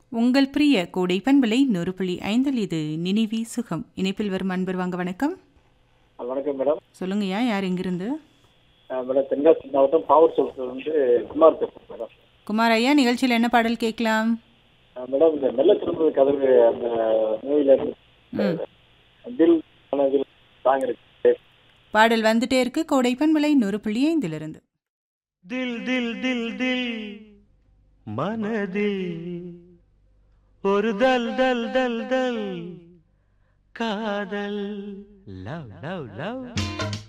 உங்கள் பிரிய கோடை பண்பலை நூறு புள்ளி ஐந்தில் இது நினைவி சுகம் இணைப்பில் வரும் அன்பர் வாங்க வணக்கம் ஆ, வணக்கம் மேடம் சொல்லுங்கய்யா யார் எங்கிருந்து ஆ, மேடம் தென்காசி மாவட்டம் பாவூர் சோழத்தில் வந்து குமார் பேசுகிறேன் மேடம் குமார் ஐயா நிகழ்ச்சியில் என்ன பாடல் கேட்கலாம் ஆ, மேடம் இந்த மெல்ல திரும்புது கதவு அந்த மூவில இருந்து ம் தில் மனதில் சாங் இருக்கு பாடல் வந்துட்டே இருக்கு கோடை பண்பலை நூறு புள்ளி ஐந்திலிருந்து தில் தில் தில் தில் மனதில் ஒரு தல் தல் தல் தல் காதல் லவ் லவ் லவ்